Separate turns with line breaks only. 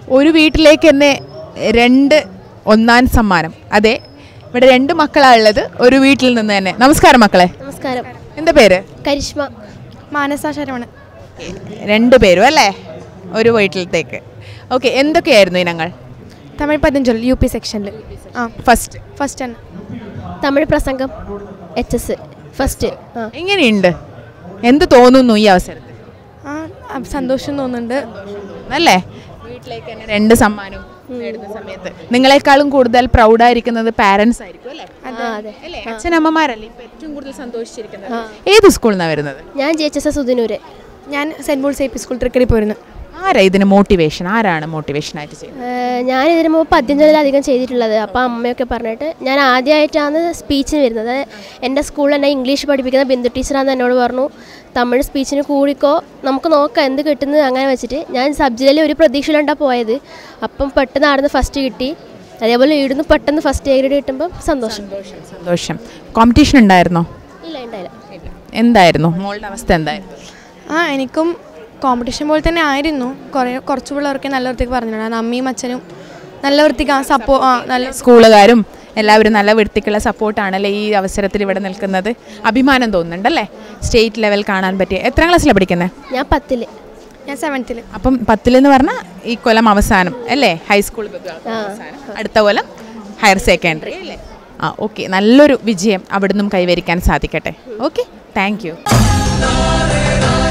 ഒരു വീട്ടിലേക്ക് തന്നെ രണ്ട് ഒന്നാം സമ്മാനം അതെ ഇവിടെ രണ്ട് മക്കളാണ് ഉള്ളത് ഒരു വീട്ടിൽ നിന്ന് തന്നെ നമസ്കാരം മക്കളെ
നമസ്കാരം
എന്താ പേര്
കരിഷ്മ
മാനസ ശരവണൻ
രണ്ട് പേരും അല്ലേ ഒരു വീട്ടിലത്തേക്ക് ഓക്കെ എന്തൊക്കെയായിരുന്നു ഇനങ്ങൾ
തമിഴ് പതിഞ്ചൊൽ യു പി സെക്ഷനിൽ ആ
ഫസ്റ്റ്
ഫസ്റ്റ് തന്നെ
തമിഴ് പ്രസംഗം എച്ച് എസ് ഫസ്റ്റ് ആ
എങ്ങനെയുണ്ട് എന്ത് തോന്നുന്നു ഈ അവസരത്തിൽ
ആ അ- സന്തോഷം തോന്നുന്നുണ്ട്
അല്ലേ വീട്ടിലേക്ക് തന്നെ രണ്ട് സമ്മാനവും നേടുന്ന സമയത്ത് നിങ്ങളെക്കാളും കൂടുതൽ പ്രൗഡായിരിക്കുന്നത് പാരൻസ് ആയിരിക്കും അല്ലേ
ആ അതെ
അല്ലേ അച്ഛനമ്മമാരല്ലേ ഇപ്പൊ ഏറ്റവും കൂടുതൽ സന്തോഷിച്ചിരിക്കുന്നത് ഏത് സ്കൂളിൽ നിന്നാണ് വരുന്നത്
ഞാൻ ജി എച്ച് എസ് സുദിനൂര്
ഞാൻ saint Paul's A P school തൃക്കടി പോയിരുന്നു
ആരാ ഇതിന് മോട്ടിവേഷൻ ആരാണ് മോട്ടിവേഷൻ ആയിട്ട് ചെയ്യുന്നത്
ഏഹ് ഞാൻ ഇതിന് മുമ്പ് പദ്യഞ്ചതിലധികം ചെയ്തിട്ടുള്ളത് അപ്പോൾ അമ്മയൊക്കെ പറഞ്ഞിട്ട് ഞാൻ ആദ്യമായിട്ടാണ് സ്പീച്ചിന് വരുന്നത് എൻ്റെ സ്കൂളിൽ എന്നെ ഇംഗ്ലീഷ് പഠിപ്പിക്കുന്ന ബിന്ദു ടീച്ചറാന്ന് എന്നോട് പറഞ്ഞു തമിഴ് സ്പീച്ചിന് കൂടിക്കോ നമുക്ക് നോക്കാം എന്ത് കിട്ടുന്നത് അങ്ങനെ വെച്ചിട്ട് ഞാൻ സബ് ജില്ലയിൽ ഒരു പ്രതീക്ഷയിലുണ്ടാണ് പോയത് അപ്പം പെട്ടെന്ന് ആടുന്ന് ഫസ്റ്റ് കിട്ടി അതേപോലെ ഇവിടുന്ന് പെട്ടെന്ന് ഫസ്റ്റ് എ ഗ്രേഡ് കിട്ടുമ്പം സന്തോഷം
സന്തോഷം കോമ്പറ്റീഷൻ ഉണ്ടായിരുന്നോ
ഇല്ല ഉണ്ടായില്ല
എന്തായിരുന്നു മോളുടെ അവസ്ഥ എന്തായിരുന്നു
ആ എനിക്കും കോമ്പറ്റീഷൻ പോലെ തന്നെ ആയിരുന്നു കുറേ കുറച്ച് പിള്ളേർക്ക് നല്ല വൃത്തിക്ക് പറഞ്ഞിട്ടുണ്ട് അമ്മയും അച്ഛനും നല്ല വൃത്തിക്ക് ആ സപ്പോ ആ നല്ല
സ്കൂളുകാരും എല്ലാവരും നല്ല വൃത്തിക്കുള്ള സപ്പോർട്ടാണല്ലേ ഈ അവസരത്തിൽ ഇവിടെ നിൽക്കുന്നത് അഭിമാനം തോന്നുന്നുണ്ടല്ലേ സ്റ്റേറ്റ് ലെവൽ കാണാൻ പറ്റിയ എത്ര ക്ലാസ്സിലാണ് പഠിക്കുന്നത്
ഞാൻ പത്തിൽ
ഞാൻ സെവൻത്തിൽ
അപ്പം പത്തിലെന്ന് പറഞ്ഞാൽ ഈ കൊല്ലം അവസാനം അല്ലേ ഹൈസ്കൂൾ അവസാനം അടുത്ത കൊല്ലം ഹയർ സെക്കൻഡറി അല്ലേ ആ ഓക്കെ നല്ലൊരു വിജയം അവിടുന്ന് കൈവരിക്കാൻ സാധിക്കട്ടെ ഓക്കെ താങ്ക് യു